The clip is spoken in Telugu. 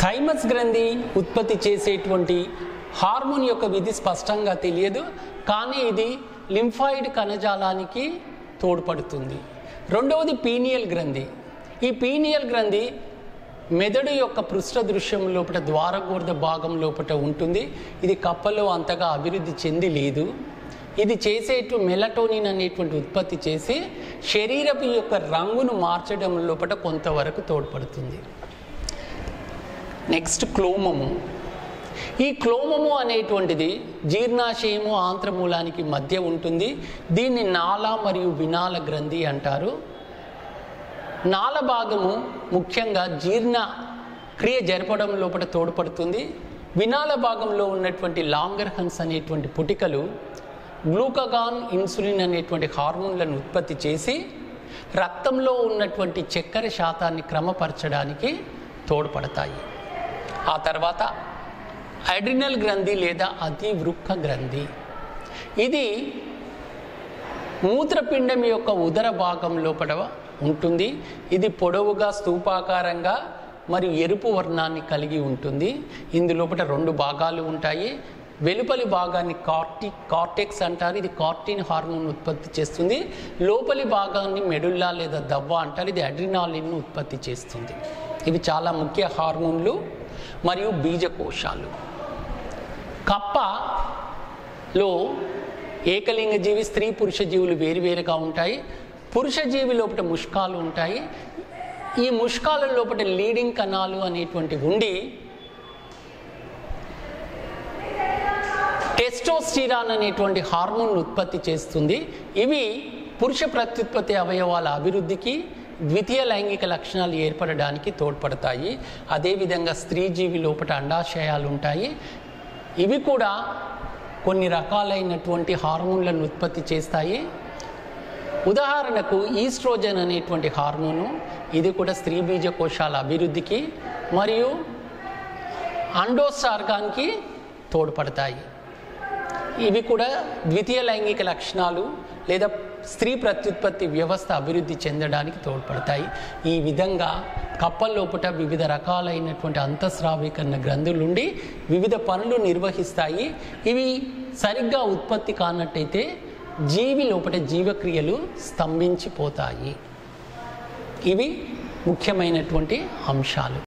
థైమస్ గ్రంథి ఉత్పత్తి చేసేటువంటి హార్మోన్ యొక్క విధి స్పష్టంగా తెలియదు కానీ ఇది లింఫాయిడ్ కణజాలానికి తోడ్పడుతుంది రెండవది పీనియల్ గ్రంథి ఈ పీనియల్ గ్రంథి మెదడు యొక్క పృష్ఠ దృశ్యం లోపల ద్వారగోర్ధ భాగం లోపల ఉంటుంది ఇది కప్పలో అంతగా అభివృద్ధి చెంది లేదు ఇది చేసేటు మెలటోనిన్ అనేటువంటి ఉత్పత్తి చేసి శరీరపు యొక్క రంగును మార్చడం లోపల కొంతవరకు తోడ్పడుతుంది నెక్స్ట్ క్లోమము ఈ క్లోమము అనేటువంటిది జీర్ణాశయము ఆంత్రమూలానికి మధ్య ఉంటుంది దీన్ని నాళ మరియు వినాల గ్రంథి అంటారు నాళ భాగము ముఖ్యంగా జీర్ణ క్రియ జరపడం లోపల తోడ్పడుతుంది వినాల భాగంలో ఉన్నటువంటి లాంగర్ హన్స్ అనేటువంటి పుటికలు గ్లూకగాన్ ఇన్సులిన్ అనేటువంటి హార్మోన్లను ఉత్పత్తి చేసి రక్తంలో ఉన్నటువంటి చక్కెర శాతాన్ని క్రమపరచడానికి తోడ్పడతాయి ఆ తర్వాత అడ్రినల్ గ్రంథి లేదా అతివృక్క గ్రంథి ఇది మూత్రపిండం యొక్క ఉదర భాగం లోపల ఉంటుంది ఇది పొడవుగా స్తూపాకారంగా మరియు ఎరుపు వర్ణాన్ని కలిగి ఉంటుంది ఇందులోపల రెండు భాగాలు ఉంటాయి వెలుపలి భాగాన్ని కార్టి కార్టెక్స్ అంటారు ఇది కార్టిన్ హార్మోన్ ఉత్పత్తి చేస్తుంది లోపలి భాగాన్ని మెడుల్లా లేదా దవ్వ అంటారు ఇది అడ్రినాలిన్ ఉత్పత్తి చేస్తుంది ఇవి చాలా ముఖ్య హార్మోన్లు మరియు బీజకోశాలు కప్పలో ఏకలింగ జీవి స్త్రీ పురుష జీవులు వేరువేరుగా ఉంటాయి పురుష జీవి లోపల ముష్కాలు ఉంటాయి ఈ ముష్కాల లోపల లీడింగ్ కణాలు అనేటువంటి ఉండి టెస్టోస్టిరాన్ అనేటువంటి హార్మోన్ ఉత్పత్తి చేస్తుంది ఇవి పురుష ప్రత్యుత్పత్తి అవయవాల అభివృద్ధికి ద్వితీయ లైంగిక లక్షణాలు ఏర్పడడానికి తోడ్పడతాయి అదేవిధంగా స్త్రీ జీవి లోపల అండాశయాలు ఉంటాయి ఇవి కూడా కొన్ని రకాలైనటువంటి హార్మోన్లను ఉత్పత్తి చేస్తాయి ఉదాహరణకు ఈస్ట్రోజన్ అనేటువంటి హార్మోను ఇది కూడా స్త్రీ బీజ కోశాల అభివృద్ధికి మరియు అండోసార్గానికి తోడ్పడతాయి ఇవి కూడా ద్వితీయ లైంగిక లక్షణాలు లేదా స్త్రీ ప్రత్యుత్పత్తి వ్యవస్థ అభివృద్ధి చెందడానికి తోడ్పడతాయి ఈ విధంగా కప్పల లోపల వివిధ రకాలైనటువంటి అంతఃస్రావీకరణ గ్రంథులుండి వివిధ పనులు నిర్వహిస్తాయి ఇవి సరిగ్గా ఉత్పత్తి కానట్టయితే జీవి లోపల జీవక్రియలు స్తంభించిపోతాయి ఇవి ముఖ్యమైనటువంటి అంశాలు